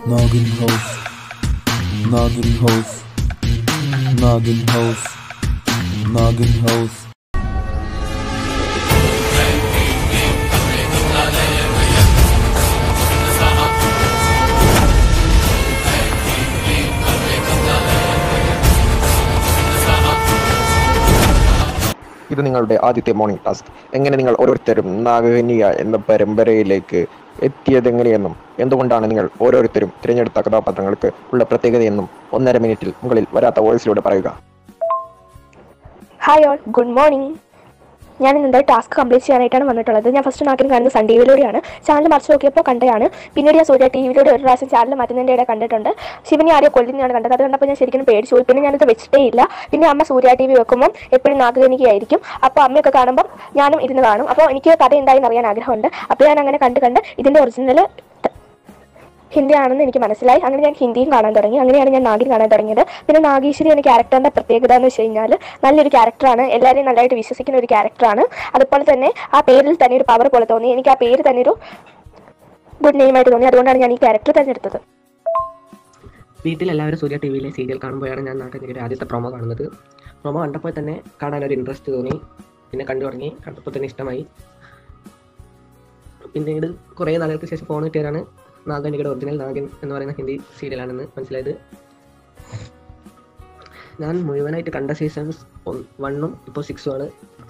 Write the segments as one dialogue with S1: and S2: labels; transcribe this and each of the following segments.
S1: Noggin House. Noggin House. Noggin House. Noggin House.
S2: ഇത് നിങ്ങളുടെ ആദ്യത്തെ മോർണിംഗ് ടാസ്ക് എങ്ങനെ നിങ്ങൾ ഓരോരുത്തരും നാഗകന്യ എന്ന പരമ്പരയിലേക്ക് എത്തിയതെങ്ങനെയെന്നും എന്തുകൊണ്ടാണ് നിങ്ങൾ ഓരോരുത്തരും തിരഞ്ഞെടുത്ത കഥാപാത്രങ്ങൾക്ക് ഉള്ള പ്രത്യേകതയെന്നും ഒന്നര മിനിറ്റിൽ മുകളിൽ വരാത്ത വോയിസിലൂടെ പറയുക
S3: ഹായ് ഓൾ ഗുഡ് മോർണിംഗ് ഞാൻ ഇന്നത്തെ ടാസ്ക് കംപ്ലീറ്റ് ചെയ്യാനായിട്ടാണ് വന്നിട്ടുള്ളത് ഞാൻ ഫസ്റ്റ് നാക്കിന് കാണുന്നത് സൺ ടി വിയിലൂടെയാണ് ചാനൽ മറിച്ച് നോക്കിയപ്പോൾ കണ്ടതാണ് പിന്നീട് ഞാൻ സൂര്യ ടി വിയിലൂടെ ഒരു പ്രാവശ്യം ചാനൽ മാറ്റുന്നതിൻ്റെ ഇടയിൽ കണ്ടിട്ടുണ്ട് ശിവനെ ആരെയോ കൊല്ലുന്നതാണ് കണ്ടത് അത് കണ്ടപ്പോൾ ഞാൻ ശരിക്കും പേടിച്ചു പോയി പിന്നെ ഞാനത് വെച്ചിട്ടേ ഇല്ല പിന്നെ അമ്മ സൂര്യ ടി വി വെക്കുമ്പോൾ എപ്പോഴും നാഗകനികയായിരിക്കും അപ്പോൾ അമ്മയൊക്കെ കാണുമ്പോൾ ഞാനും ഇരുന്ന് കാണും അപ്പോൾ എനിക്ക് കഥ എന്തായെന്ന് അറിയാൻ ആഗ്രഹമുണ്ട് അപ്പോൾ ഞാൻ അങ്ങനെ കണ്ട് കണ്ട് ഇതിൻ്റെ ഒറിജിനൽ ഹിന്ദി ആണെന്ന് എനിക്ക് മനസ്സിലായി അങ്ങനെ ഞാൻ ഹിന്ദിയും കാണാൻ തുടങ്ങി അങ്ങനെയാണ് ഞാൻ നാഗിൻ കാണാൻ തുടങ്ങിയത് പിന്നെ നാഗേശ്വരി എന്ന ക്യാരക്ടറിന്റെ പ്രത്യേകത എന്ന് വെച്ച് കഴിഞ്ഞാൽ നല്ലൊരു ക്യാരക്ടറാണ് എല്ലാവരെയും നല്ലതായിട്ട് വിശ്വസിക്കുന്ന ഒരു ക്യാരക്ടറാണ് അതുപോലെ തന്നെ ആ പേരിൽ തന്നെ ഒരു പവർ പോലെ തോന്നി എനിക്ക് ആ പേര് തന്നെ ഒരു ഗുഡ് നെയിമായിട്ട് തോന്നി അതുകൊണ്ടാണ് ഞാൻ ഈ ക്യാരക്ടർ തിരഞ്ഞെടുത്തത്
S4: വീട്ടിൽ എല്ലാവരും സൂര്യ ടി വിയിലെ സീരിയൽ കാണുമ്പോഴാണ് ഞാൻ നാട്ടിലേക്ക് ആദ്യത്തെ പ്രൊമോ കാണുന്നത് പ്രൊമോ കണ്ടപ്പോൾ തന്നെ കാണാൻ ഒരു ഇൻട്രസ്റ്റ് തോന്നി പിന്നെ കണ്ടു തുടങ്ങി കണ്ടപ്പോൾ തന്നെ ഇഷ്ടമായി പിന്നീട് കുറേ നാളുകൾക്ക് ശേഷം ഫോൺ കിട്ടിയതാണ് നാഗനികയുടെ ഒറിജിനൽ നാഗൻ എന്ന് പറയുന്ന ഹിന്ദി സീരിയലാണെന്ന് മനസ്സിലായത് ഞാൻ മുഴുവനായിട്ട് കണ്ട സീസൺസ് വണ്ണും ഇപ്പോൾ സിക്സും ആണ്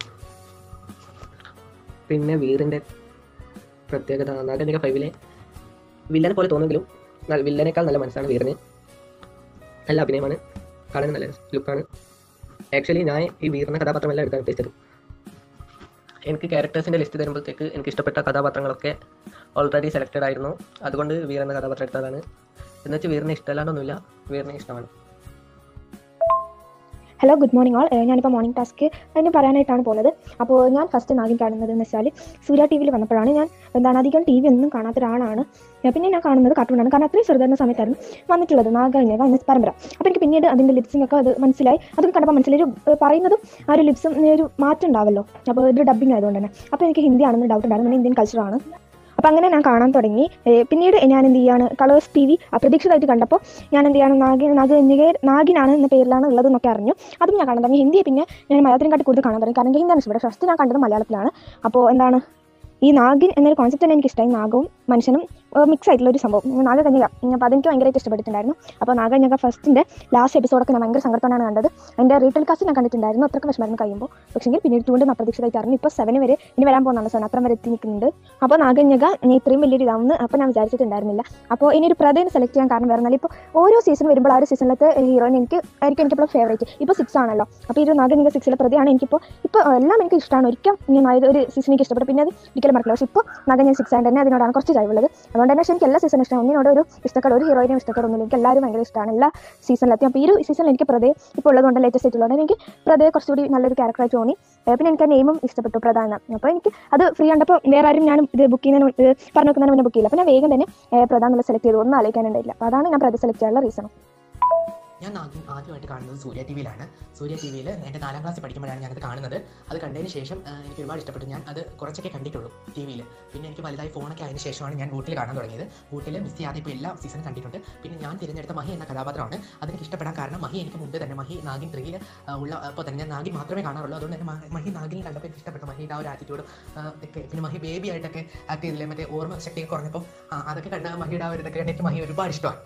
S4: പിന്നെ വീറിൻ്റെ പ്രത്യേകത നാഗനിക ഫൈവിലെ വില്ലനെ പോലെ തോന്നുമെങ്കിലും നല്ല വില്ലനേക്കാൾ നല്ല മനസ്സാണ് വീറിന് നല്ല അഭിനയമാണ് കാണാൻ നല്ല ലുക്കാണ് ആക്ച്വലി ഞാൻ ഈ വീറിൻ്റെ കഥാപാത്രമല്ല എടുക്കാൻ ഉദ്ദേശിച്ചത് എനിക്ക് ക്യാരക്ടേഴ്സിൻ്റെ ലിസ്റ്റ് തരുമ്പോഴത്തേക്ക് എനിക്ക് ഇഷ്ടപ്പെട്ട കഥാപാത്രങ്ങളൊക്കെ ഓൾറെഡി സെലക്റ്റഡ് ആയിരുന്നു അതുകൊണ്ട് വീർ എന്ന കഥാപാത്രം എടുത്തതാണ് എന്നുവെച്ച് വീറിനെ ഇഷ്ടമല്ലാണ്ടൊന്നുമില്ല വീറിനെ ഇഷ്ടമാണ്
S3: ഹലോ ഗുഡ് മോർണിംഗ് ഓൾ ഞാനിപ്പോൾ മോർണിംഗ് ടാസ്ക് അതിന് പറയാനായിട്ടാണ് പോകുന്നത് അപ്പോൾ ഞാൻ ഫസ്റ്റ് നാഗിൻ കാണുന്നത് എന്ന് വെച്ചാൽ സൂര്യ ടി വിയിൽ വന്നപ്പോഴാണ് ഞാൻ എന്താണ് അധികം ടി വി ഒന്നും കാണാത്ത ഒരാളാണ് ഏഹ് പിന്നെ ഞാൻ കാണുന്നത് കാർട്ടൂണാണ് കാരണം അത്രയും ചെറുതായിരുന്ന സമയത്തായിരുന്നു വന്നിട്ടുള്ളത് നാഗകന്യക എന്ന പരമ്പര അപ്പോൾ എനിക്ക് പിന്നീട് അതിൻ്റെ ലിപ്സിംഗ് ഒക്കെ അത് മനസ്സിലായി അതൊക്കെ കണ്ടപ്പോൾ മനസ്സിലായി ഒരു ഏഹ് പറയുന്നതും ആ ഒരു ലിപ്സും ഒരു മാറ്റം ഉണ്ടാവല്ലോ അപ്പോൾ ഇതൊരു ഡബ്ബിംഗ് ആയതുകൊണ്ട് തന്നെ അപ്പോൾ എനിക്ക് ഹിന്ദി ആണെന്ന് ഡൗട്ട് ഉണ്ടായിരുന്നു പിന്നെ ഇന്ത്യൻ കൾച്ചറാണ് അപ്പോൾ അങ്ങനെ ഞാൻ കാണാൻ തുടങ്ങി ഏഹ് പിന്നീട് ഞാൻ എന്ത് ചെയ്യാണ് കളേഴ്സ് ടി വി അപ്രതീക്ഷിതമായിട്ട് കണ്ടപ്പോൾ ഞാൻ എന്ത് ചെയ്യാണ് നാഗി നാഗകന്യക നാഗിനാണ് എന്ന പേരിലാണ് ഉള്ളതെന്നൊക്കെ അറിഞ്ഞു അതും ഞാൻ കാണാൻ തുടങ്ങി ഹിന്ദി പിന്നെ ഞാൻ മലയാളത്തിനെ കാട്ടി കൂടുതൽ കാണാൻ തുടങ്ങി കാരണം ഹിന്ദിയാണ് ഇഷ്ടപ്പെട്ടത് ഫസ്റ്റ് ഞാൻ കണ്ടത് മലയാളത്തിലാണ് അപ്പോൾ എന്താണ് ഈ നാഗിൻ എന്നൊരു കോൺസെപ്റ്റ് തന്നെ എനിക്ക് ഇഷ്ടമായി നാഗവും മനുഷ്യനും മിക്സ് ആയിട്ടുള്ള ഒരു സംഭവം നാഗകന്യക അപ്പോൾ അതെനിക്ക് ഭയങ്കരമായിട്ട് ഇഷ്ടപ്പെട്ടിട്ടുണ്ടായിരുന്നു അപ്പോൾ നാഗകന്യക ഫസ്റ്റിൻ്റെ ലാസ്റ്റ് എപ്പിസോഡൊക്കെ ഞാൻ ഭയങ്കര സങ്കടത്തോടാണ് കണ്ടത് അതിൻ്റെ റീറ്റെയിൽ കാസ്റ്റ് ഞാൻ കണ്ടിട്ടുണ്ടായിരുന്നു അത്രയ്ക്ക് വിഷമമായിരുന്നു കഴിയുമ്പോൾ പക്ഷേ പിന്നീട് വീണ്ടും അപ്രതീക്ഷിതമായിട്ട് അറിഞ്ഞു ഇപ്പോൾ സെവൻ വരെ ഇനി വരാൻ പോകുന്നതാണ് സെവൻ അത്രയും വരെ എത്തി നിൽക്കുന്നുണ്ട് അപ്പോൾ നാഗകന്യക ഞാൻ ഇത്രയും വലിയൊരു ഇതാവുമെന്ന് അപ്പോൾ ഞാൻ വിചാരിച്ചിട്ടുണ്ടായിരുന്നില്ല അപ്പോൾ ഇനി ഒരു പ്രതേനെ സെലക്ട് ചെയ്യാൻ കാരണം വേറെ ഇപ്പോൾ ഓരോ സീസൺ വരുമ്പോൾ ആ ഒരു സീസണിലത്തെ ഹീറോയിൻ എനിക്ക് ആയിരിക്കും എനിക്കിപ്പോൾ ഫേവറേറ്റ് ഇപ്പോൾ സിക്സ് ആണല്ലോ അപ്പോൾ ഈ ഒരു നാഗനിക സിക്സിലെ പ്രതിയാണ് എനിക്കിപ്പോൾ ഇപ്പോൾ എല്ലാം എനിക്ക് ഇഷ്ടമാണ് ഒരിക്കലും ഞാൻ ആയത് ഒരു സീസൺ എനിക്ക് ഇഷ്ടപ്പെട്ടു പിന്നെ അത് ഒരിക്കലും മറക്കില്ല പക്ഷേ ഇപ്പോൾ നാഗനിക സിക്സ് ആയതുകൊണ്ട് തന്നെ അതിനോടാണ് കുറച്ച് കഴിവുള്ളത് അതുകൊണ്ട് തന്നെ പക്ഷേ എനിക്ക് എല്ലാ സീസണും ഇഷ്ടമാണ് ഒന്നിനോട് ഒരു ഇഷ്ടക്കേട് ഒരു ഹീറോയിനും ഇഷ്ടക്കേടൊന്നുമില്ല എനിക്ക് എല്ലാവരും ഭയങ്കര ഇഷ്ടമാണ് എല്ലാ സീസണിലെത്തി അപ്പോൾ ഈ ഒരു സീസണിൽ എനിക്ക് പ്രതേ ഇപ്പോൾ ഉള്ളതുകൊണ്ട് ലേറ്റസ്റ്റ് ആയിട്ടുള്ളത് എനിക്ക് പ്രതേ കുറച്ചുകൂടി നല്ലൊരു ക്യാരക്ടറായിട്ട് തോന്നി ഏഹ് പിന്നെ എനിക്ക് ആ നെയിമും ഇഷ്ടപ്പെട്ടു പ്രധാന അപ്പോൾ എനിക്ക് അത് ഫ്രീ കണ്ടപ്പോൾ വേറെ ആരും ഞാൻ ഇത് ബുക്ക് ചെയ്യുന്നതിന് മുന്നേ- ഇത് പറഞ്ഞു വെക്കുന്നതിന് മുന്നേ ബുക്ക് ചെയ്യില്ല അപ്പോൾ ഞാൻ വേഗം തന്നെ ഏഹ് പ്രധാന എന്നുള്ള സെലക്ട് ചെയ്തു ഒന്നും ആലോചിക്കാനുണ്ടായില്ല അപ്പോൾ അതാണ് ഞാൻ പ്രതി സെലക്ട് ചെയ്യാനുള്ള റീസൺ
S5: ഞാൻ ആദ്യം ആദ്യമായിട്ട് കാണുന്നത് സൂര്യ ടി വിയിലാണ് സൂര്യ ടി വിയിൽ എൻ്റെ നാലാം ക്ലാസ്സിൽ പഠിക്കുമ്പോഴാണ് ഞാനത് കാണുന്നത് അത് കണ്ടതിന് ശേഷം ആ, എനിക്ക് ഒരുപാട് ഇഷ്ടപ്പെട്ടു ഞാൻ അത് കുറച്ചൊക്കെ കണ്ടിട്ടുള്ളൂ ടി വിയിൽ പിന്നെ എനിക്ക് വലുതായി ഫോണൊക്കെ ആയതിനു ശേഷമാണ് ഞാൻ വീട്ടിൽ കാണാൻ തുടങ്ങിയത് വീട്ടിൽ മിസ് ചെയ്യാതെ ഇപ്പോൾ എല്ലാ സീസണും കണ്ടിട്ടുണ്ട് പിന്നെ ഞാൻ തിരഞ്ഞെടുത്ത മഹി എന്ന കഥാപാത്രമാണ് അതെനിക്ക് ഇഷ്ടപ്പെടാൻ കാരണം മഹി എനിക്ക് മുമ്പ് തന്നെ മഹി നാഗിൻ ത്രീയിൽ ഉള്ള അപ്പോൾ തന്നെ ഞാൻ നാഗിൻ മാത്രമേ കാണാറുള്ളൂ അതുകൊണ്ട് തന്നെ മ- മഹി നാഗിനെ കണ്ടപ്പോൾ എനിക്ക് ഇഷ്ടപ്പെട്ടു മഹിയുടെ ആ ഒരു ആറ്റിറ്റ്യൂഡ് ഒക്കെ പിന്നെ മഹി ബേബി ആയിട്ടൊക്കെ ആക്ട് ചെയ്തില്ലേ മറ്റേ ഓർമ്മ ശക്തിയൊക്കെ കുറഞ്ഞപ്പോൾ ആ, അതൊക്കെ കണ്ട മഹിയുടെ ആ ഒരു ഇതൊക്കെ കണ്ട് എനിക്ക് മഹി ഒരുപാട് ഇഷ്ടമാണ്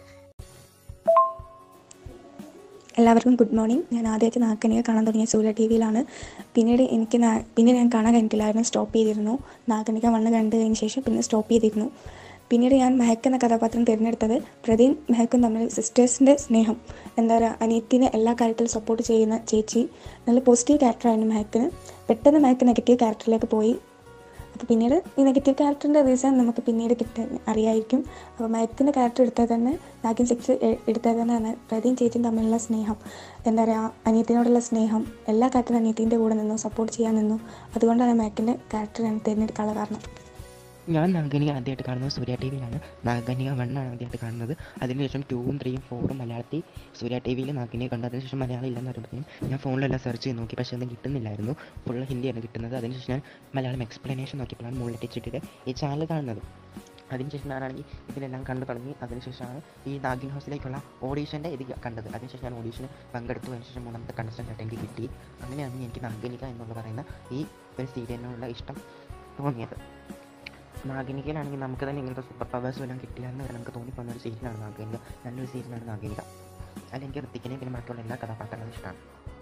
S6: എല്ലാവർക്കും ഗുഡ് മോർണിംഗ് ഞാൻ ആദ്യമായിട്ട് നാഗകനിക കാണാൻ തുടങ്ങിയ സൂര്യ ടി വിയിലാണ് പിന്നീട് എനിക്ക് നാ- പിന്നീട് ഞാൻ കാണാൻ കഴിഞ്ഞിട്ടില്ലായിരുന്നു സ്റ്റോപ്പ് ചെയ്തിരുന്നു നാഗകനിക വണ്ണ് കണ്ടു കഴിഞ്ഞ ശേഷം പിന്നെ സ്റ്റോപ്പ് ചെയ്തിരുന്നു പിന്നീട് ഞാൻ മെഹക്ക് എന്ന കഥാപാത്രം തിരഞ്ഞെടുത്തത് പ്രതിയും മെഹക്കും തമ്മിൽ സിസ്റ്റേഴ്സിൻ്റെ സ്നേഹം എന്താ പറയുക അനിയത്തിനെ എല്ലാ കാര്യത്തിലും സപ്പോർട്ട് ചെയ്യുന്ന ചേച്ചി നല്ല പോസിറ്റീവ് ക്യാരക്ടറായിരുന്നു മെഹക്കിന് പെട്ടെന്ന് മെഹക്ക് നെഗറ്റീവ് ക്യാരക്ടറിലേക്ക് പോയി അപ്പോൾ പിന്നീട് ഈ നെഗറ്റീവ് ക്യാരക്ടറിൻ്റെ റീസൺ നമുക്ക് പിന്നീട് കിട്ടാൻ അറിയായിരിക്കും അപ്പോൾ മയത്തിൻ്റെ ക്യാരക്ടർ എടുത്താൽ തന്നെ നാഗിൻ സിക്സ് എടുത്താൽ തന്നെ ആണ് പ്രതിയും ചേച്ചിയും തമ്മിലുള്ള സ്നേഹം എന്താ പറയുക അനിയത്തിനോടുള്ള സ്നേഹം എല്ലാ കാര്യത്തിലും അനിയത്തിൻ്റെ കൂടെ നിന്നു സപ്പോർട്ട് ചെയ്യാൻ നിന്നു അതുകൊണ്ടാണ് മയക്കിൻ്റെ ക്യാരക്ടർ ഞാൻ തിരഞ്ഞെടുക്കാനുള്ള കാരണം
S7: ഞാൻ നാഗനിക ആദ്യമായിട്ട് കാണുന്നത് സൂര്യ ടി വിയിലാണ് നാഗനിക വണ്ണാണ് ആദ്യമായിട്ട് കാണുന്നത് അതിനുശേഷം ടൂവും ത്രീയും ഫോറും മലയാളത്തിൽ സൂര്യ ടി വിയിൽ നാഗനിക കണ്ടു അതിനുശേഷം മലയാളം ഇല്ലെന്ന് പറയുമ്പോഴത്തേക്കും ഞാൻ ഫോണിലെല്ലാം സെർച്ച് ചെയ്ത് നോക്കി പക്ഷേ ഒന്നും കിട്ടുന്നില്ലായിരുന്നു ഫുള്ള് ഹിന്ദിയാണ് കിട്ടുന്നത് അതിനുശേഷം ഞാൻ മലയാളം എക്സ്പ്ലനേഷൻ നോക്കിയപ്പോഴാണ് മുകളിൽ ടച്ചിട്ടിട്ട് ഈ ചാനൽ കാണുന്നത് അതിനുശേഷം ഞാനാണെങ്കിൽ ഇതിലെല്ലാം കണ്ടു തുടങ്ങി അതിനുശേഷമാണ് ഈ നാഗിൻ ഹൗസിലേക്കുള്ള ഓഡീഷൻ്റെ ഇത് കണ്ടത് അതിനുശേഷം ഞാൻ ഓഡീഷന് പങ്കെടുത്തു അതിനുശേഷം മൂന്നാമത്തെ കണ്ടസ്റ്റൻ്റ് ആയിട്ട് എനിക്ക് കിട്ടി അങ്ങനെയാണ് എനിക്ക് നാഗനിക എന്നുള്ള പറയുന്ന ഈ ഒരു സീരിയലിനുള്ള ഇഷ്ടം തോന്നിയത് നാഗനികയിലാണെങ്കിൽ നമുക്ക് തന്നെ ഇങ്ങനത്തെ സൂപ്പർ പവേഴ്സ് എല്ലാം കിട്ടിയാലെന്ന് വരെ നമുക്ക് തോന്നിപ്പോകുന്ന ഒരു സീരിയലാണ് നാഗനിക നല്ലൊരു സീരിയലാണ് നാഗനിക അതിൽ എനിക്ക് ഋത്തിക്കിനെയും പിന്നെ ബാക്കിയുള്ള എല്ലാ കഥാപാത്രങ്ങളും ഇഷ്ടമാണ്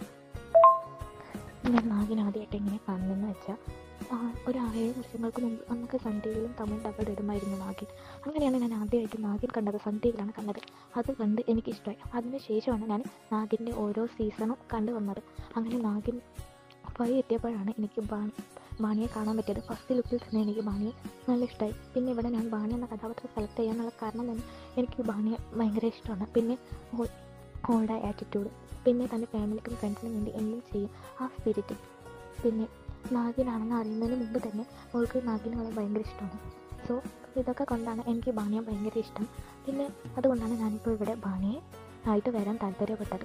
S8: ഞാൻ നാഗിൻ ആദ്യമായിട്ട് എങ്ങനെ കാണുന്നതെന്ന് വെച്ചാൽ ഒരു ആറേഴ് വർഷങ്ങൾക്ക് മുമ്പ് നമുക്ക് സൺ ടി വിയിലും തമിഴ് ഡബിൾ ഇടുമായിരുന്നു നാഗിൻ അങ്ങനെയാണ് ഞാൻ ആദ്യമായിട്ട് നാഗിൻ കണ്ടത് സൺ ടി വിയിലാണ് കണ്ടത് അത് കണ്ട് എനിക്ക് ഇഷ്ടമായി അതിന് ശേഷമാണ് ഞാൻ നാഗിൻ്റെ ഓരോ സീസണും കണ്ടു വന്നത് അങ്ങനെ നാഗിൻ ഫൈവ് എത്തിയപ്പോഴാണ് എനിക്ക് ബാണി ബാണിയെ കാണാൻ പറ്റിയത് ഫസ്റ്റ് ലുക്കിൽ തന്നെ എനിക്ക് ബാണിയെ നല്ല ഇഷ്ടമായി പിന്നെ ഇവിടെ ഞാൻ ബാണി എന്ന കഥാപാത്രം സെലക്ട് ചെയ്യാനുള്ള കാരണം തന്നെ എനിക്ക് ബാണിയെ ഭയങ്കര ഇഷ്ടമാണ് പിന്നെ ഓൾ- ഓളുടെ ആറ്റിറ്റ്യൂഡ് പിന്നെ തൻ്റെ ഫാമിലിക്കും ഫ്രണ്ട്സിനും വേണ്ടി എന്തും ചെയ്യും ആ സ്പിരിറ്റ് പിന്നെ നാഗിനാണെന്ന് അറിയുന്നതിന് മുമ്പ് തന്നെ അവൾക്ക് നാഗിനെ വളരെ ഭയങ്കര ഇഷ്ടമാണ് സോ ഇതൊക്കെ കൊണ്ടാണ് എനിക്ക് ബാണിയെ ഭയങ്കര ഇഷ്ടം പിന്നെ അതുകൊണ്ടാണ് ഞാനിപ്പോൾ ഇവിടെ ബാണിയെ ആയിട്ട് വരാൻ താല്പര്യപ്പെട്ടത്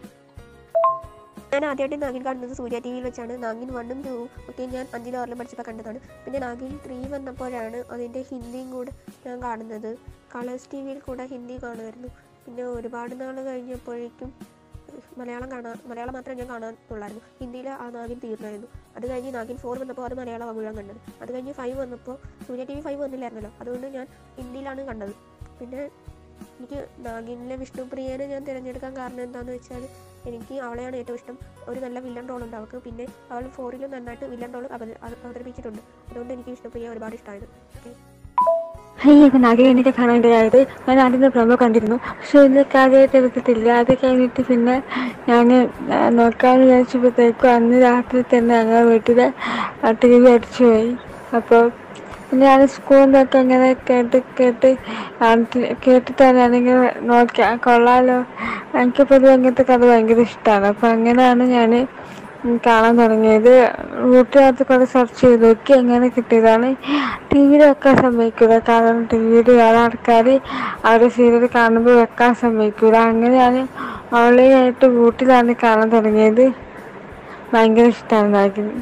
S9: ഞാൻ ആദ്യമായിട്ട് നാഗിൻ കാണുന്നത് സൂര്യ ടി വിയിൽ വെച്ചാണ് നാഗിൻ വണ്ണും ടൂവും ഒക്കെ ഞാൻ അഞ്ചിലും ആറിലും പഠിച്ചപ്പോൾ കണ്ടതാണ് പിന്നെ നാഗിൻ ത്രീ വന്നപ്പോഴാണ് അതിൻ്റെ ഹിന്ദിയും കൂടെ ഞാൻ കാണുന്നത് കളേഴ്സ് ടി വിയിൽ കൂടെ ഹിന്ദി കാണുമായിരുന്നു പിന്നെ ഒരുപാട് നാൾ കഴിഞ്ഞപ്പോഴേക്കും മലയാളം കാണാൻ മലയാളം മാത്രമേ ഞാൻ കാണാനുള്ളായിരുന്നു ഹിന്ദിയിൽ ആ നാഗിൻ തീർന്നായിരുന്നു അത് കഴിഞ്ഞ് നാഗിൻ ഫോർ വന്നപ്പോൾ അത് മലയാളം മുഴുവൻ കണ്ടത് അത് കഴിഞ്ഞ് ഫൈവ് വന്നപ്പോൾ സൂര്യ ടി വി ഫൈവ് വന്നില്ലായിരുന്നല്ലോ അതുകൊണ്ട് ഞാൻ ഹിന്ദിയിലാണ് കണ്ടത് പിന്നെ എനിക്ക് നാഗിനിലെ വിഷ്ണുപ്രിയനെ ഞാൻ തിരഞ്ഞെടുക്കാൻ കാരണം എന്താണെന്ന് വെച്ചാൽ എനിക്ക് അവളെയാണ് ഏറ്റവും ഇഷ്ടം ഒരു നല്ല വില്ലൻ റോൾ ഉണ്ട് അവൾക്ക് പിന്നെ അവൾ ഫോറിലും നന്നായിട്ട് വില്ലൻ റോൾ അവതരിപ്പിച്ചിട്ടുണ്ട് അതുകൊണ്ട് എനിക്ക് വിഷ്ണുപ്രിയ ഒരുപാട് ഇഷ്ടമായത് ഓക്കെ
S10: ഹൈ ഇത് നാഗിനെ എനിക്ക് കാണാനിടയായത് ഞാൻ ആദ്യം പ്രൊമോ കണ്ടിരുന്നു പക്ഷെ എനിക്ക് ആദ്യമായിട്ട് എടുത്തിട്ടില്ല അത് കഴിഞ്ഞിട്ട് പിന്നെ ഞാൻ നോക്കാമെന്ന് വിചാരിച്ചപ്പോഴത്തേക്കും അന്ന് രാത്രി തന്നെ ഞങ്ങൾ വീട്ടിൽ ടി വി അടിച്ചു പോയി അപ്പോൾ പിന്നെ ഞാൻ സ്കൂളിൽ നിന്നൊക്കെ ഇങ്ങനെ കേട്ട് കേട്ട് കേട്ടിട്ടാണ് ഞാനിങ്ങനെ നോക്കി ആ കൊള്ളാലോ എനിക്ക് പൊതുവെ അങ്ങനത്തെ കഥ ഭയങ്കര ഇഷ്ടമാണ് അപ്പോൾ അങ്ങനെയാണ് ഞാൻ കാണാൻ തുടങ്ങിയത് വീട്ടിനകത്ത് കുറേ സെർച്ച് ചെയ്ത് നോക്കി എങ്ങനെ കിട്ടിയതാണ് ടി വിയിൽ വെക്കാൻ സമ്മതിക്കില്ല കാരണം ടി വിയിൽ വേറെ ആൾക്കാർ അവരുടെ സീരിയൽ കാണുമ്പോൾ വെക്കാൻ സമ്മതിക്കില്ല അങ്ങനെയാണ് ഓൺലൈനായിട്ട് വീട്ടിലാണ് കാണാൻ തുടങ്ങിയത് ഭയങ്കര ഇഷ്ടമാണ് നാഗിന്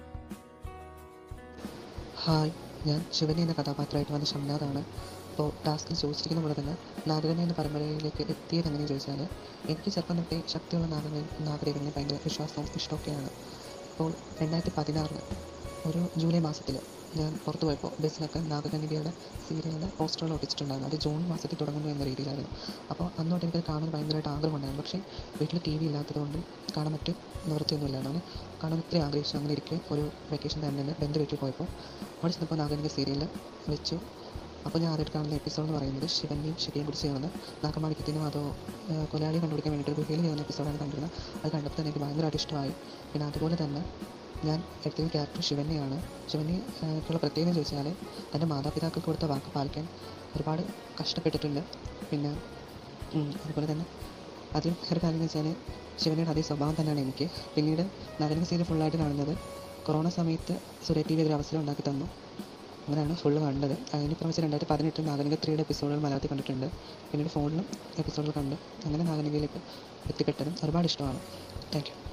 S11: ഹായ് ഞാൻ ശിവനി എന്ന കഥാപാത്രമായിട്ട് വന്ന ഷംനാഥാണ് അപ്പോൾ ടാസ്കിൽ ചോദിച്ചിരിക്കുന്ന പോലെ തന്നെ നാഗകന്യ എന്ന പരമ്പരയിലേക്ക് എത്തിയത് എങ്ങനെയെന്ന് ചോദിച്ചാൽ എനിക്ക് ചെറുപ്പം തൊട്ടേ ശക്തിയുള്ള നാഗ നാഗരികങ്ങളെ ഭയങ്കര വിശ്വാസവും ഇഷ്ടമൊക്കെയാണ് അപ്പോൾ രണ്ടായിരത്തി പതിനാറിന് ഒരു ജൂലൈ മാസത്തിൽ ഞാൻ പുറത്ത് പോയപ്പോൾ ബസ്സിലൊക്കെ നാഗകന്യകയുടെ സീരിയലിൻ്റെ പോസ്റ്ററുകൾ ഒട്ടിച്ചിട്ടുണ്ടായിരുന്നു അത് ജൂൺ മാസത്തിൽ തുടങ്ങുന്നു എന്ന രീതിയിലായിരുന്നു അപ്പോൾ അന്ന് തൊട്ട് എനിക്കത് കാണാൻ ഭയങ്കരമായിട്ട് ആഗ്രഹമുണ്ടായിരുന്നു പക്ഷേ വീട്ടിൽ ടി വി ഇല്ലാത്തത് കൊണ്ട് കാണാൻ പറ്റി നിവൃത്തിയൊന്നുമില്ലായിരുന്നു അങ്ങനെ കാണാൻ ഒത്തിരി ആഗ്രഹിച്ചു അങ്ങനെ ഇരിക്കെ ഒരു വെക്കേഷൻ ടൈമിൽ തന്നെ ബന്ധു വീട്ടിൽ പോയപ്പോൾ അവിടെ ചെന്നപ്പോൾ നാഗകന്യക സീരിയൽ വെച്ചു അപ്പോൾ ഞാൻ ആദ്യമായിട്ട് കാണുന്ന എപ്പിസോഡ് എന്ന് പറയുന്നത് ശിവനെയും ശിവയും കൂടി ചേർന്ന് നാഗമാണിക്യത്തിനും അതോ കൊലയാളി കണ്ടുപിടിക്കാൻ വേണ്ടിയിട്ട് ഒരു ഗുഹയിൽ ചെയ്യുന്ന എപ്പിസോഡാണ് കണ്ടിരുന്നത് അത് കണ്ടപ്പോൾ തന്നെ എനിക്ക് ഭയങ്കരമായിട്ട് ഇഷ്ടമായി പിന്നെ അതുപോലെ തന്നെ ഞാൻ എടുത്തിരുന്ന ക്യാരക്ടർ ശിവനെയാണ് ശിവനെ ക്കുള്ള പ്രത്യേകത എന്ന് ചോദിച്ചാൽ തൻ്റെ മാതാപിതാക്കൾക്ക് കൊടുത്ത വാക്ക് പാലിക്കാൻ ഒരുപാട് കഷ്ടപ്പെട്ടിട്ടുണ്ട് പിന്നെ ഉം, അതുപോലെ തന്നെ അതിൽ ഒരു കാര്യം എന്ന് വെച്ചാൽ ശിവനയുടെ അതേ സ്വഭാവം തന്നെയാണ് എനിക്ക് പിന്നീട് നഗര സീരിയൽ ഫുള്ളായിട്ട് കാണുന്നത് കൊറോണ സമയത്ത് സുരേ ടി വി ഒരു അവസരം ഉണ്ടാക്കി തന്നു അങ്ങനെയാണ് ഫുള്ള് കണ്ടത് അതിന് പ്രാവശ്യം രണ്ടായിരത്തി പതിനെട്ടിൽ നാഗനിക ത്രീയുടെ എപ്പിസോഡുകൾ മലയാളത്തിൽ കണ്ടിട്ടുണ്ട് പിന്നീട് ഫോണിലും എപ്പിസോഡുകൾ കണ്ട് അങ്ങനെ നാഗനികയിലേക്ക് എത്തിപ്പെട്ടതും ഒരുപാട് ഇഷ്ടമാണ് താങ്ക് യു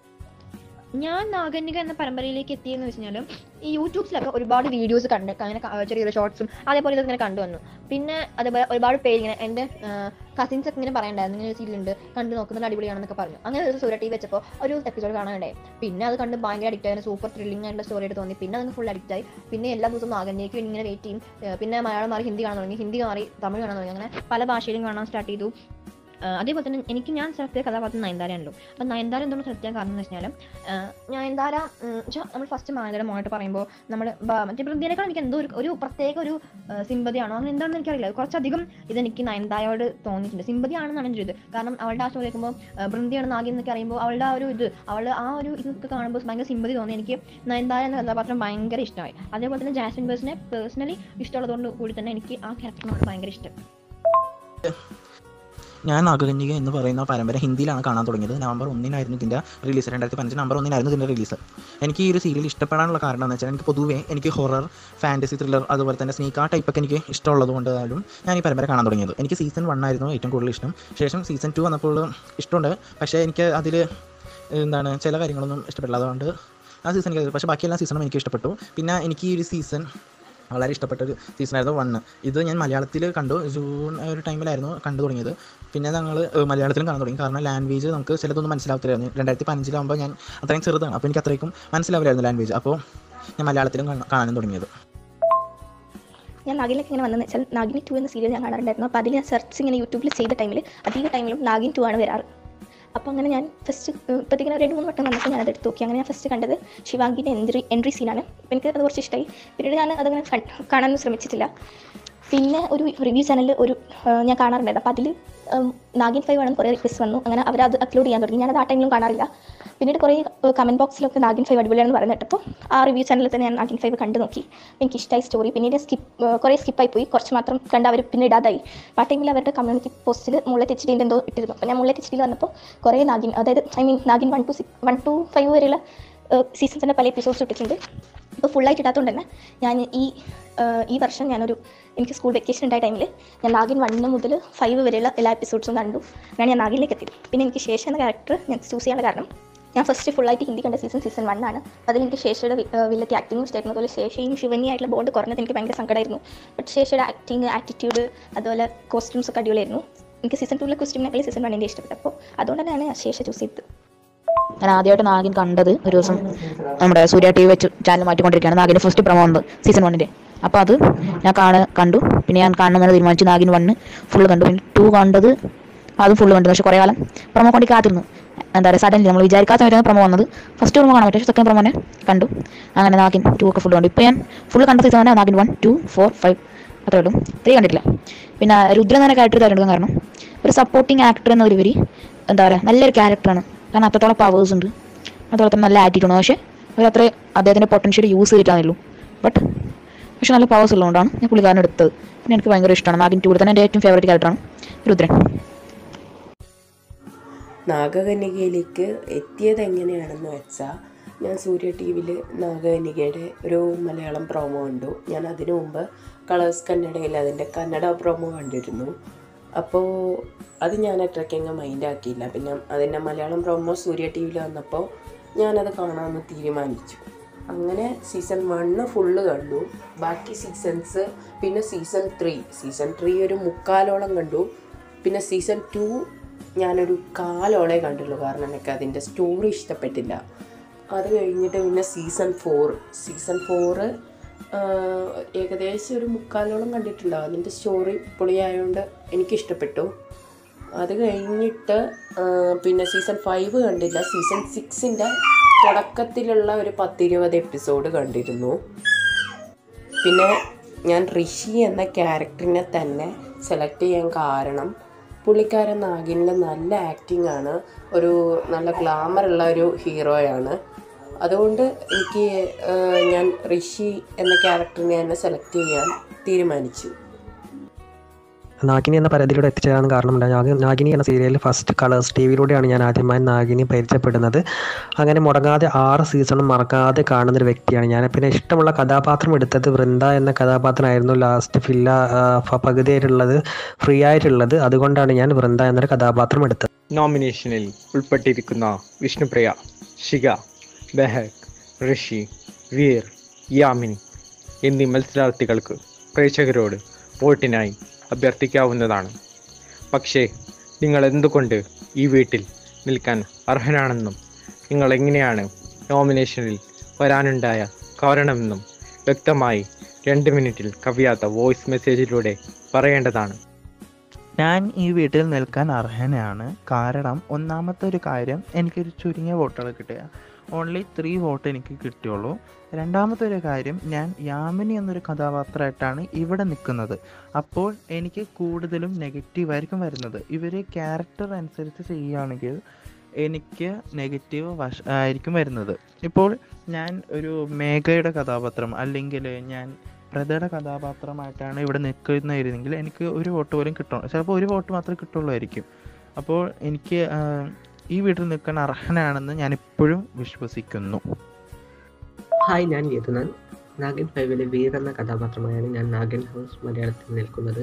S12: ഞാൻ നാഗന്യക എന്ന പരമ്പരയിലേക്ക് എത്തിയെന്ന് വെച്ച് കഴിഞ്ഞാൽ ഈ യൂട്യൂബ്സിലൊക്കെ ഒരുപാട് വീഡിയോസ് കണ്ട് അങ്ങനെ ക- ചെറിയ ചെറിയ ഷോർട്സും അതേപോലെ ഇതൊക്കെ ഇങ്ങനെ കണ്ടു വന്നു പിന്നെ അതേപോലെ ഒരുപാട് പേര് ഇങ്ങനെ എൻ്റെ കസിൻസ് ഒക്കെ ഇങ്ങനെ പറയണ്ടായിരുന്നു ഇങ്ങനെ ഒരു സീരിയൽ ഉണ്ട് കണ്ടു നോക്കുന്നത് അടിപൊളിയാണെന്നൊക്കെ പറഞ്ഞു അങ്ങനെ ഒരു ദിവസം സൂര്യ ടി വി വെച്ചപ്പോൾ ഒരു എപ്പിസോഡ് കാണാനുണ്ടായി പിന്നെ അത് കണ്ട് ഭയങ്കര അഡിക്റ്റ് ആയിരുന്നു സൂപ്പർ ത്രില്ലിംഗ് ആയിട്ടുള്ള സ്റ്റോറി ആയിട്ട് തോന്നി പിന്നെ അത് ഫുൾ അഡിക്റ്റ് ആയി പിന്നെ എല്ലാ ദിവസവും നാഗന്യയ്ക്ക് വേണ്ടി ഇങ്ങനെ വെയിറ്റ് ചെയ്യും ഏഹ് പിന്നെ മലയാളം മാറി ഹിന്ദി കാണാൻ തുടങ്ങി ഹിന്ദി മാറി തമിഴ് കാണാൻ തുടങ്ങി അങ്ങനെ പല ഭാഷയിലും കാണാൻ സ്റ്റാർട്ട് ചെയ്തു ആഹ് അതേപോലെ തന്നെ എനിക്ക് ഞാൻ സെലക്ട് ചെയ്ത കഥാപാത്രം നയൻതാരയാണല്ലോ അപ്പം നയൻതാര എന്തുകൊണ്ട് സെലക്ട് ചെയ്യാൻ കാരണം എന്ന് വെച്ചാൽ നയൻതാര വെച്ചാൽ നമ്മൾ ഫസ്റ്റ് മാനന്തര മോയിട്ട് പറയുമ്പോൾ നമ്മൾ മറ്റേ ബൃന്ദിനേക്കാൾ എനിക്ക് എന്തോ ഒരു ഒരു പ്രത്യേക ഒരു സിമ്പതിയാണോ അങ്ങനെ എന്താണെന്ന് എനിക്കറിയില്ല കുറച്ചധികം ഇതെനിക്ക് നയൻതാരയോട് തോന്നിയിട്ടുണ്ട് സിമ്പതി ആണെന്നാണ് എൻ്റെ ഒരു ഇത് കാരണം അവളുടെ ആ സ്റ്റോറി കേൾക്കുമ്പോൾ ബൃന്ദിയാണ് നാഗി എന്നൊക്കെ അറിയുമ്പോൾ അവളുടെ ആ ഒരു ഇത് അവളുടെ ആ ഒരു ഇതൊക്കെ കാണുമ്പോൾ ഭയങ്കര സിമ്പതി തോന്നി എനിക്ക് നയൻതാര എന്ന കഥാപാത്രം ഭയങ്കര ഇഷ്ടമായി അതേപോലെ തന്നെ ജാസ്മിൻ ബേഴ്സിനെ പേഴ്സണലി ഇഷ്ടമുള്ളതുകൊണ്ട് കൂടി തന്നെ എനിക്ക് ആ ക്യാരക്ടറിനോട് ഭയങ്കര ഇഷ്ടം
S13: ഞാൻ നാഗകന്യക എന്ന് പറയുന്ന പരമ്പര ഹിന്ദിയിലാണ് കാണാൻ തുടങ്ങിയത് നവംബർ ഒന്നിനായിരുന്നു ഇതിൻ്റെ റിലീസ് രണ്ടായിരത്തി പതിനഞ്ച് നവംബർ ഒന്നിനായിരുന്നു ഇതിൻ്റെ റിലീസ് എനിക്ക് ഈ ഒരു സീരിയൽ ഇഷ്ടപ്പെടാനുള്ള കാരണം എന്ന് വെച്ചാൽ എനിക്ക് പൊതുവേ എനിക്ക് ഹൊറർ ഫാൻറ്റസി ത്രില്ലർ അതുപോലെ തന്നെ സ്നീക്ക് ആ ടൈപ്പൊക്കെ എനിക്ക് ഇഷ്ടമുള്ളത് കൊണ്ടാലും ഞാൻ ഈ പരമ്പര കാണാൻ തുടങ്ങിയത് എനിക്ക് സീസൺ വൺ ആയിരുന്നു ഏറ്റവും കൂടുതൽ ഇഷ്ടം ശേഷം സീസൺ ടു വന്നപ്പോൾ ഇഷ്ടമുണ്ട് പക്ഷേ എനിക്ക് അതിൽ എന്താണ് ചില കാര്യങ്ങളൊന്നും ഇഷ്ടപ്പെട്ടില്ല അതുകൊണ്ട് ആ സീസൺ എനിക്ക് പക്ഷേ ബാക്കിയെല്ലാ സീസണും എനിക്ക് ഇഷ്ടപ്പെട്ടു പിന്നെ എനിക്ക് ഈ ഒരു സീസൺ വളരെ ഇഷ്ടപ്പെട്ട ഒരു സീസണായിരുന്നു വണ്ണ് ഇത് ഞാൻ മലയാളത്തിൽ കണ്ടു ജൂൺ ഒരു ടൈമിലായിരുന്നു കണ്ടു തുടങ്ങിയത് പിന്നെ ഞങ്ങൾ മലയാളത്തിലും കാണാൻ തുടങ്ങി കാരണം ലാംഗ്വേജ് നമുക്ക് ചിലതൊന്നും മനസ്സിലാവത്തില്ലായിരുന്നു രണ്ടായിരത്തി പതിനഞ്ചിലാകുമ്പോൾ ഞാൻ അത്രയും ചെറുതാണ് അപ്പോൾ എനിക്ക് അത്രയ്ക്കും മനസ്സിലാവില്ലായിരുന്നു ലാംഗ്വേജ് അപ്പോൾ ഞാൻ മലയാളത്തിലും കാണാൻ- കാണാനും തുടങ്ങിയത്
S3: ഞാൻ നാഗിനിലേക്ക് ഇങ്ങനെ വന്നതെന്ന് വെച്ചാൽ നാഗിനി ടു എന്ന സീരിയൽ ഞാൻ കാണാറുണ്ടായിരുന്നു അപ്പോൾ അതിൽ ഞാൻ സെർച്ച് ഇങ്ങനെ യൂട്യൂബിൽ ചെയ്ത ടൈമിൽ അധിക ടൈമിലും നാഗിൻ ടു ആണ് വരാറ് അപ്പോൾ അങ്ങനെ ഞാൻ ഫസ്റ്റ് ഇപ്പോഴത്തേക്കും രണ്ട് മൂന്ന് വട്ടം വന്നപ്പോൾ ഞാൻ അത് എടുത്ത് നോക്കി അങ്ങനെ ഞാൻ ഫസ്റ്റ് കണ്ടത് ശിവാങ്കിൻ്റെ എൻട്രി എൻട്രി സീനാണ് അപ്പോൾ എനിക്ക് അത് കുറച്ച് ഇഷ്ടമായി പിന്നീട് ഞാൻ അതങ്ങനെ കണ്ട് കാണാനൊന്നും ശ്രമിച്ചിട്ടില്ല പിന്നെ ഒരു റിവ്യൂ ചാനലിൽ ഒരു ആ, ഞാൻ കാണാറുണ്ടായിരുന്നു അപ്പോൾ അതിൽ നാഗിൻ ഫൈവ് ആണെന്ന് കുറേ റിക്വസ്റ്റ് വന്നു അങ്ങനെ അവർ അത് അപ്ലോഡ് ചെയ്യാൻ തുടങ്ങി ഞാനത് ആ ടൈമിലും കാണാറില്ല പിന്നീട് കുറേ കമൻറ്റ് ബോക്സിലൊക്കെ നാഗിൻ ഫൈവ് അടിപൊളിയാണെന്ന് പറഞ്ഞിട്ടപ്പോൾ ആ റിവ്യൂ ചാനലിൽ തന്നെ ഞാൻ നാഗിൻ ഫൈവ് കണ്ടു നോക്കി എനിക്ക് ഇഷ്ടമായി സ്റ്റോറി പിന്നീട് സ്കിപ്പ് കുറേ സ്കിപ്പായി പോയി കുറച്ച് മാത്രം കണ്ട് അവർ പിന്നെ ഇടാതായി ആ ടൈമിൽ അവരുടെ കമ്മ്യൂണിറ്റി പോസ്റ്റിൽ മുള്ളറ്റ് എച്ച് ഡിൻ്റെ എന്തോ ഇട്ടിരുന്നു അപ്പോൾ ഞാൻ മുള്ളറ്റ് എച്ച് ഡിയിൽ വന്നപ്പോൾ കുറേ നാഗിൻ അതായത് I mean Naagin one two six one two five വരെയുള്ള സീസൺസിൻ്റെ പല എപ്പിസോഡ്സ് ഇട്ടിട്ടുണ്ട് ഇപ്പോൾ ഫുള്ളായിട്ട് ഇടാത്തതുകൊണ്ട് തന്നെ ഞാൻ ഈ ആ, ഈ വർഷം ഞാനൊരു എനിക്ക് സ്കൂൾ വെക്കേഷൻ ഉണ്ടായ ടൈമിൽ ഞാൻ നാഗിൻ വണ്ണ് മുതൽ ഫൈവ് വരെയുള്ള എല്ലാ എപ്പിസോഡ്സും കണ്ടു അങ്ങനെ ഞാൻ നാഗിനിലേക്ക് എത്തിയത് പിന്നെ എനിക്ക് ശേഷം എന്ന ക്യാരക്ടർ ഞാൻ ചൂസ് ചെയ്യാനുള്ള കാരണം ഞാൻ ഫസ്റ്റ് ഫുള്ളായിട്ട് ഹിന്ദി കണ്ട സീസൺ സീസൺ വൺ ആണ് അതിൽ എനിക്ക് ശേഷയുടെ വി- ആ, വില്ലത്തി ആക്ടിങ്ങും ഇഷ്ടമായിരുന്നു അതുപോലെ ശേഷയും ശിവനി ആയിട്ടുള്ള ബോണ്ട് കുറഞ്ഞത് എനിക്ക് ഭയങ്കര സങ്കടമായിരുന്നു ബട്ട് ശേഷയുടെ ആക്ടിങ് ആറ്റിറ്റ്യൂഡ് അതുപോലെ കോസ്റ്റ്യൂംസ് ഒക്കെ അടിപൊളിയായിരുന്നു എനിക്ക് സീസൺ ടൂവിലെ കോസ്റ്റ്യൂമിനേക്കാൾ സീസൺ വണ്ണിൻ്റെ ഇഷ്ടപ്പെട്ടത് അപ്പോൾ അതുകൊണ്ട് തന്നെയാണ് ഞാൻ ശേഷം ചൂസ് ചെയ്തത്
S14: ഞാൻ ആദ്യമായിട്ട് നാഗിൻ കണ്ടത് ഒരു ദിവസം നമ്മുടെ സൂര്യ ടി വി വെച്ച് ചാനൽ മാറ്റിക്കൊണ്ടിരിക്കുകയാണ് നാഗിൻ്റെ ഫസ്റ്റ് പ്രൊമോ വന്നത് സീസൺ വണ്ണിൻ്റെ അപ്പോൾ അത് ഞാൻ കാണ കണ്ടു പിന്നെ ഞാൻ കാണണമെന്ന് തീരുമാനിച്ചു നാഗിൻ വണ്ണ് ഫുള്ള് കണ്ടു പിന്നെ ടു കണ്ടത് അതും ഫുള്ള് കണ്ടു പക്ഷേ കുറേ കാലം പ്രൊമോ കൊണ്ട് കാത്തിരുന്നു എന്താ പറയുക സഡൻലി നമ്മൾ വിചാരിക്കാത്ത സമയത്താണ് പ്രൊമോ വന്നത് ഫസ്റ്റ് പ്രൊമോ കാണാൻ പറ്റും സെക്കൻഡ് പ്രൊമോനെ കണ്ടു അങ്ങനെ നാഗിൻ ടു ഒക്കെ ഫുള്ള് കണ്ടു ഇപ്പോൾ ഞാൻ ഫുള്ള് കണ്ട സീസൺ തന്നെ Naagin one two four five അത്രേ ഉള്ളൂ ത്രീ കണ്ടിട്ടില്ല പിന്നെ രുദ്രൻ എന്ന ക്യാരക്ടർ തിരഞ്ഞെടുക്കാൻ കാരണം ഒരു സപ്പോർട്ടിങ് ആക്ടർ എന്നൊരുപരി എന്താ പറയുക നല്ലൊരു ക്യാരക്ടറാണ് കാരണം അത്രത്തോളം പവേഴ്സ് ഉണ്ട് അതുപോലെ തന്നെ നല്ല ആറ്റിറ്റ്യൂഡ് ആണ് പക്ഷേ അവർ അത്ര അദ്ദേഹത്തിൻ്റെ പൊട്ടൻഷ്യൽ യൂസ് ചെയ്തിട്ടാണല്ലോ ബട്ട് പക്ഷെ നല്ല പവേഴ്സ് ഉള്ളതുകൊണ്ടാണ് ഞാൻ പുള്ളിക്കാരൻ എടുത്തത് പിന്നെ എനിക്ക് ഭയങ്കര ഇഷ്ടമാണ് നാഗിൻ ടൂർ തന്നെ എൻ്റെ ഏറ്റവും ഫേവറേറ്റ് ക്യാരക്ടറാണ് രുദ്രൻ
S15: നാഗകന്യകയിലേക്ക് എത്തിയത് എങ്ങനെയാണെന്ന് വെച്ചാൽ ഞാൻ സൂര്യ ടി വിയിൽ നാഗകന്യകയുടെ ഒരു മലയാളം പ്രോമോ കണ്ടു ഞാൻ അതിനു മുമ്പ് കളേഴ്സ് കന്നഡയിൽ അതിൻ്റെ കന്നഡ പ്രോമോ കണ്ടിരുന്നു അപ്പോൾ അത് ഞാൻ അത്രയ്ക്കങ്ങ് മൈൻഡാക്കിയില്ല പിന്നെ അതിൻ്റെ മലയാളം പ്രോമോ സൂര്യ ടി വിയിൽ വന്നപ്പോൾ ഞാനത് കാണാമെന്ന് തീരുമാനിച്ചു അങ്ങനെ സീസൺ വണ്ണ് ഫുള്ള് കണ്ടു ബാക്കി സീസൺസ് പിന്നെ സീസൺ ത്രീ സീസൺ ത്രീ ഒരു മുക്കാലോളം കണ്ടു പിന്നെ സീസൺ ടു ഞാനൊരു കാലോളെ കണ്ടുള്ളൂ കാരണം എനിക്ക് അതിൻ്റെ സ്റ്റോറി ഇഷ്ടപ്പെട്ടില്ല അത് കഴിഞ്ഞിട്ട് പിന്നെ സീസൺ ഫോർ സീസൺ ഫോറ് ഏകദേശം ഒരു മുക്കാലോളം കണ്ടിട്ടുണ്ടാവും അതിൻ്റെ സ്റ്റോറി പൊളിയായതുകൊണ്ട് എനിക്കിഷ്ടപ്പെട്ടു അത് കഴിഞ്ഞിട്ട് ആ, പിന്നെ സീസൺ ഫൈവ് കണ്ടില്ല സീസൺ സിക്സിൻ്റെ തുടക്കത്തിലുള്ള ഒരു പത്തിരുപത് എപ്പിസോഡ് കണ്ടിരുന്നു പിന്നെ ഞാൻ ഋഷി എന്ന ക്യാരക്ടറിനെ തന്നെ സെലക്ട് ചെയ്യാൻ കാരണം പുള്ളിക്കാരൻ നാഗിനിൽ നല്ല ആക്ടിംഗ് ആണ് ഒരു നല്ല ഗ്ലാമർ ഉള്ള ഒരു ഹീറോയാണ് അതുകൊണ്ട് എനിക്ക് ആ, ഞാൻ ഋഷി എന്ന ക്യാരക്ടറിനെ തന്നെ സെലക്ട് ചെയ്യാൻ തീരുമാനിച്ചു
S2: നാഗിനി എന്ന പരതിയിലൂടെ എത്തിച്ചേരാൻ കാരണമുണ്ട് നാഗ- നാഗിനി എന്ന സീരിയലിൽ ഫസ്റ്റ് കളേഴ്സ് ടി വിയിലൂടെയാണ് ഞാൻ ആദ്യമായി നാഗിനി പരിചയപ്പെടുന്നത് അങ്ങനെ മുടങ്ങാതെ ആറ് സീസണും മറക്കാതെ കാണുന്ന ഒരു വ്യക്തിയാണ് ഞാൻ പിന്നെ ഇഷ്ടമുള്ള കഥാപാത്രം എടുത്തത് വൃന്ദ എന്ന കഥാപാത്രമായിരുന്നു ലാസ്റ്റ് ഫില്ല ആ, ഫ- പകുതിയായിട്ടുള്ളത് ഫ്രീ ആയിട്ടുള്ളത് അതുകൊണ്ടാണ് ഞാൻ വൃന്ദ എന്നൊരു കഥാപാത്രം എടുത്തത്
S16: നോമിനേഷനിൽ ഉൾപ്പെട്ടിരിക്കുന്ന വിഷ്ണുപ്രിയ ശിഖ ബെഹക് ഋഷി വീർ യാമിനി എന്നീ മത്സരാർത്ഥികൾക്ക് പ്രേക്ഷകരോട് വോട്ടിനായി അഭ്യർത്ഥിക്കാവുന്നതാണ് പക്ഷേ നിങ്ങൾ എന്തുകൊണ്ട് ഈ വീട്ടിൽ നിൽക്കാൻ അർഹനാണെന്നും നിങ്ങൾ എങ്ങനെയാണ് നോമിനേഷനിൽ വരാനുണ്ടായ കാരണമെന്നും വ്യക്തമായി രണ്ട് മിനിറ്റിൽ കവിയാത്ത വോയിസ് മെസ്സേജിലൂടെ പറയേണ്ടതാണ്
S17: ഞാൻ ഈ വീട്ടിൽ നിൽക്കാൻ അർഹനാണ് കാരണം ഒന്നാമത്തെ ഒരു കാര്യം എനിക്കൊരു ചുരുങ്ങിയ വോട്ടുകൾ കിട്ടുക ഓൺലി ത്രീ വോട്ട് എനിക്ക് കിട്ടിയുള്ളൂ രണ്ടാമത്തെ ഒരു കാര്യം ഞാൻ യാമിനി എന്നൊരു കഥാപാത്രമായിട്ടാണ് ഇവിടെ നിൽക്കുന്നത് അപ്പോൾ എനിക്ക് കൂടുതലും നെഗറ്റീവായിരിക്കും വരുന്നത് ഇവർ ക്യാരക്ടർ അനുസരിച്ച് ചെയ്യുകയാണെങ്കിൽ എനിക്ക് നെഗറ്റീവ് വശ ആയിരിക്കും വരുന്നത് ഇപ്പോൾ ഞാൻ ഒരു മേഘയുടെ കഥാപാത്രം അല്ലെങ്കിൽ ഞാൻ പ്രതയുടെ കഥാപാത്രമായിട്ടാണ് ഇവിടെ നിൽക്കുന്നതായിരുന്നെങ്കിൽ എനിക്ക് ഒരു വോട്ട് പോലും കിട്ടണം ചിലപ്പോൾ ഒരു വോട്ട് മാത്രമേ കിട്ടുള്ളായിരിക്കും അപ്പോൾ എനിക്ക് ആ, ഈ വീട്ടിൽ നിൽക്കാൻ അർഹനാണെന്ന് ഞാൻ ഇപ്പോഴും വിശ്വസിക്കുന്നു
S4: ഹായ് ഞാൻ യദുനാൻ നാഗൻ ഫൈവിലെ വീർ എന്ന കഥാപാത്രമായാണ് ഞാൻ നാഗൻ ഹൗസ് മലയാളത്തിൽ നിൽക്കുന്നത്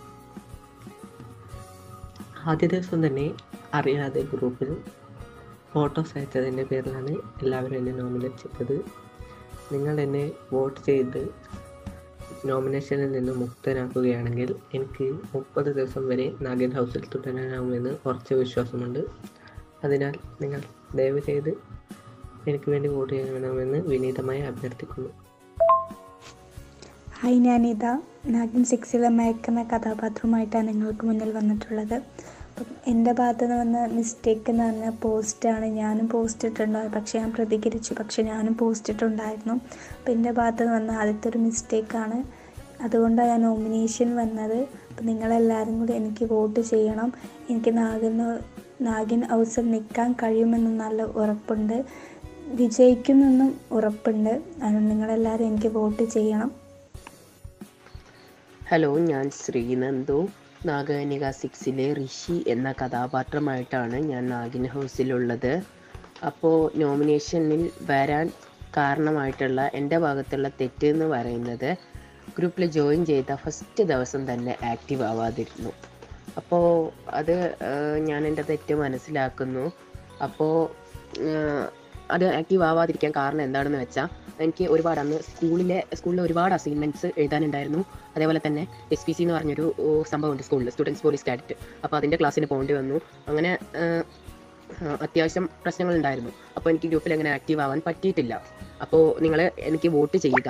S4: ആദ്യ ദിവസം തന്നെ അറിയാതെ ഗ്രൂപ്പിൽ ഫോട്ടോസ് അയച്ചതിൻ്റെ പേരിലാണ് എല്ലാവരും എന്നെ നോമിനേറ്റ് ചെയ്തത് നിങ്ങൾ എന്നെ വോട്ട് ചെയ്ത് നോമിനേഷനിൽ നിന്ന് മുക്തനാക്കുകയാണെങ്കിൽ എനിക്ക് മുപ്പത് ദിവസം വരെ നാഗൻ ഹൗസിൽ തുടരാനാവുമെന്ന് ഉറച്ച വിശ്വാസമുണ്ട് അതിനാൽ നിങ്ങൾ ദയവ് ചെയ്ത് എനിക്ക് വേണ്ടി വോട്ട് ചെയ്യണമെന്ന് വിനീതമായി അഭ്യർത്ഥിക്കുന്നു
S6: ഹായ് ഞാനിത നാഗിൻ സിക്സിലെ മയക്കുന്ന കഥാപാത്രമായിട്ടാണ് നിങ്ങൾക്ക് മുന്നിൽ വന്നിട്ടുള്ളത് അപ്പം എൻ്റെ ഭാഗത്ത് നിന്ന് വന്ന മിസ്റ്റേക്ക് എന്ന് പറഞ്ഞാൽ പോസ്റ്റാണ് ഞാനും പോസ്റ്റ് ഇട്ടിട്ടുണ്ടായി പക്ഷേ ഞാൻ പ്രതികരിച്ചു പക്ഷേ ഞാനും പോസ്റ്റ് ഇട്ടുണ്ടായിരുന്നു അപ്പം എൻ്റെ ഭാഗത്ത് നിന്ന് വന്ന ആദ്യത്തെ ഒരു മിസ്റ്റേക്കാണ് അതുകൊണ്ടാണ് ഞാൻ നോമിനേഷൻ വന്നത് അപ്പം നിങ്ങളെല്ലാവരും കൂടി എനിക്ക് വോട്ട് ചെയ്യണം എനിക്ക് നാഗിന് നാഗിൻ ഹൗസിൽ നിൽക്കാൻ കഴിയുമെന്ന് നല്ല ഉറപ്പുണ്ട് വിജയിക്കുമെന്നും ഉറപ്പുണ്ട് അതുകൊണ്ട് നിങ്ങളെല്ലാവരും എനിക്ക് വോട്ട് ചെയ്യണം
S15: ഹലോ ഞാൻ ശ്രീനന്ദു നാഗകന്യക സിക്സിലെ ഋഷി എന്ന കഥാപാത്രമായിട്ടാണ് ഞാൻ നാഗിൻ ഹൗസിലുള്ളത് അപ്പോൾ നോമിനേഷനിൽ വരാൻ കാരണമായിട്ടുള്ള എൻ്റെ ഭാഗത്തുള്ള തെറ്റ് എന്ന് പറയുന്നത് ഗ്രൂപ്പിൽ ജോയിൻ ചെയ്ത ഫസ്റ്റ് ദിവസം തന്നെ ആക്റ്റീവ് ആവാതിരുന്നു അപ്പോൾ അത് ഏഹ്, ഞാൻ എൻ്റെ തെറ്റ് മനസ്സിലാക്കുന്നു അപ്പോൾ ഏഹ്, അത് ആക്റ്റീവ് ആവാതിരിക്കാൻ കാരണം എന്താണെന്ന് വെച്ചാൽ എനിക്ക് ഒരുപാട് അന്ന് സ്കൂളിലെ സ്കൂളിൽ ഒരുപാട് അസൈൻമെൻറ്റ്സ് എഴുതാനുണ്ടായിരുന്നു അതേപോലെ തന്നെ എസ് പി സി എന്ന് പറഞ്ഞൊരു ഓ, സംഭവമുണ്ട് സ്കൂളിൽ സ്റ്റുഡൻസ് പോലീസ് കാഡറ്റ് അപ്പോൾ അതിൻ്റെ ക്ലാസ്സിന് പോകേണ്ടി വന്നു അങ്ങനെ ഏഹ്, ആ, അത്യാവശ്യം പ്രശ്നങ്ങളുണ്ടായിരുന്നു അപ്പോൾ എനിക്ക് ഗ്രൂപ്പിൽ അങ്ങനെ ആക്റ്റീവ് ആവാൻ പറ്റിയിട്ടില്ല അപ്പോൾ നിങ്ങൾ എനിക്ക് വോട്ട് ചെയ്യുക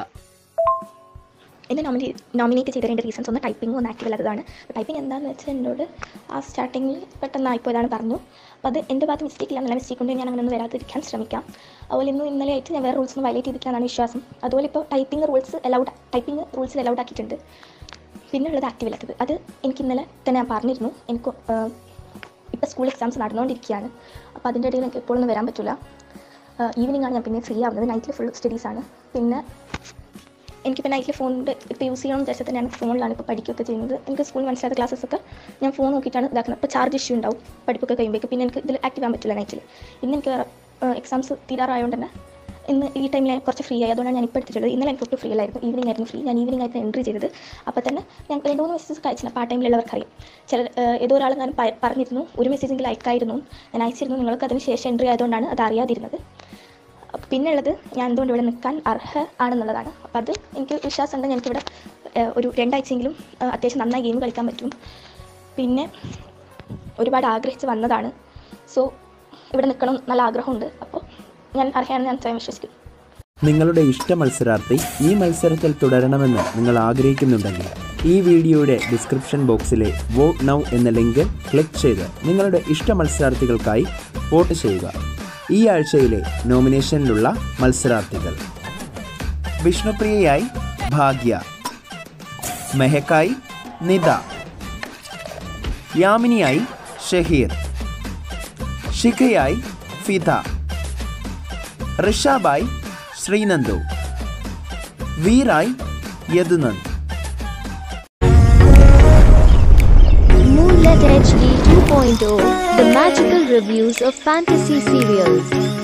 S3: എന്നെ നോമിനേ നോമിനേറ്റ് ചെയ്തതിൻ്റെ റീസൺസ് ഒന്ന് ടൈപ്പിംഗ് ഒന്ന് ആക്റ്റീവ് അല്ലാത്തതാണ് ടൈപ്പിംഗ് എന്താണെന്ന് വെച്ചാൽ എന്നോട് ആ സ്റ്റാർട്ടിങ്ങിൽ പെട്ടെന്ന് ആയിപ്പോയതാണ് പറഞ്ഞു അപ്പോൾ അത് എൻ്റെ ഭാഗത്ത് മിസ്റ്റേക്ക് ഇല്ല നല്ല മിസ്റ്റേക്ക് കൊണ്ട് ഞാൻ അങ്ങനെ ഒന്നും വരാതിരിക്കാൻ ശ്രമിക്കാം അതുപോലെ ഇന്നും ഇന്നലെ ആയിട്ട് ഞാൻ വേറെ റൂൾസ് ഒന്നും വയലേറ്റ് ചെയ്തിരിക്കാനാണ് വിശ്വാസം അതുപോലെ ഇപ്പോൾ ടൈപ്പിംഗ് റൂൾസ് അലൗഡ് ടൈപ്പിംഗ് റൂൾസിൽ അലൗഡ് ആക്കിയിട്ടുണ്ട് പിന്നെ ഉള്ളത് ആക്റ്റീവ് അല്ലാത്തത് അത് എനിക്ക് ഇന്നലെ തന്നെ ഞാൻ പറഞ്ഞിരുന്നു എനിക്ക് ഇപ്പോൾ സ്കൂൾ എക്സാംസ് നടന്നുകൊണ്ടിരിക്കുകയാണ് അപ്പോൾ അതിൻ്റെ ഇടയിൽ എനിക്ക് എപ്പോഴൊന്നും വരാൻ പറ്റില്ല ഈവനിങ് ആണ് ഞാൻ പിന്നെ ഫ്രീ ആവുന്നത് നൈറ്റിൽ ഫുൾ സ്റ്റഡീസാണ് പിന്നെ എനിക്കിപ്പോൾ നൈറ്റിൽ ഫോൺ ഇപ്പോൾ യൂസ് ചെയ്യണം എന്ന് വിചാരിച്ചാൽ ഞാൻ ഫോണിലാണ് ഇപ്പോൾ പഠിക്കുകയൊക്കെ ചെയ്യുന്നത് എനിക്ക് സ്കൂളിൽ മനസ്സിലാത്ത ക്ലാസ്സസ് ഒക്കെ ഞാൻ ഫോൺ നോക്കിയിട്ടാണ് ഇതാക്കുന്നത് ഇപ്പോൾ ചാർജ് ഇഷ്യൂ ഉണ്ടാവും പഠിപ്പൊക്കെ കഴിയുമ്പോഴേക്ക് പിന്നെ എനിക്ക് ഇതിൽ ആക്റ്റീവ് ആകാൻ പറ്റില്ല നൈറ്റിൽ ഇന്ന് എനിക്ക് എക്സാംസ് തീരാറായതുകൊണ്ട് തന്നെ ഇന്ന് ഈ ടൈമിൽ ഞാൻ കുറച്ച് ഫ്രീ ആയി അതുകൊണ്ടാണ് ഞാൻ ഇപ്പോൾ എടുത്തിട്ടുള്ളത് ഇന്നലെ എനിക്ക് ഒട്ടും ഫ്രീ അല്ലായിരുന്നു ഈവനിങ് ആയിരുന്നു ഫ്രീ ഞാൻ ഈവനിങ് ആയിരുന്നു എൻട്രി ചെയ്തത് അപ്പോൾ തന്നെ ഞാൻ രണ്ട് മൂന്ന് മെസ്സേജ് അയച്ചില്ല ആ ടൈമിലുള്ളവർക്ക് അറിയാം ചില ഏതോ ഒരാൾ ഞാൻ പ- പറഞ്ഞിരുന്നു ഒരു മെസ്സേജെങ്കിലും അയക്കായിരുന്നു ഞാൻ അയച്ചിരുന്നു നിങ്ങൾക്ക് അതിന് ശേഷം എൻട്രി ആയതുകൊണ്ടാണ് അത് അറിയാതിരുന്നത് പിന്നെ ഉള്ളത് ഞാൻ എന്തുകൊണ്ട് ഇവിടെ നിൽക്കാൻ അർഹ ആണെന്നുള്ളതാണ് അപ്പോൾ അത് എനിക്ക് വിശ്വാസമുണ്ട് എനിക്കിവിടെ ഏഹ്, ഒരു രണ്ടാഴ്ചയെങ്കിലും ഏഹ്, അത്യാവശ്യം നന്നായി ഗെയിം കളിക്കാൻ പറ്റും പിന്നെ ഒരുപാട് ആഗ്രഹിച്ച് വന്നതാണ് സോ ഇവിടെ നിൽക്കണം നല്ല ആഗ്രഹമുണ്ട് അപ്പോൾ ഞാൻ അർഹയാണെന്ന് ഞാൻ സ്വയം വിശ്വസിക്കുന്നു
S1: നിങ്ങളുടെ ഇഷ്ട മത്സരാർത്ഥി ഈ മത്സരത്തിൽ തുടരണമെന്ന് നിങ്ങൾ ആഗ്രഹിക്കുന്നുണ്ടെങ്കിൽ ഈ വീഡിയോയുടെ ഡിസ്ക്രിപ്ഷൻ ബോക്സിലെ വോട്ട് നൗ എന്ന ലിങ്ക് ക്ലിക്ക് ചെയ്ത് നിങ്ങളുടെ ഇഷ്ട മത്സരാർത്ഥികൾക്കായി വോട്ട് ചെയ്യുക ഈ ആഴ്ചയിലെ നോമിനേഷനിലുള്ള മത്സരാർത്ഥികൾ വിഷ്ണുപ്രിയയായി ഭാഗ്യ മെഹക്കായി Nita യാമിനിയായി Shaheer ഷിഖയായി Fida ഋഷാബായ് ശ്രീനന്ദു വീറായ് യദുനന്ദ്
S18: Moonlit HD 2.0 The magical reviews of fantasy serials.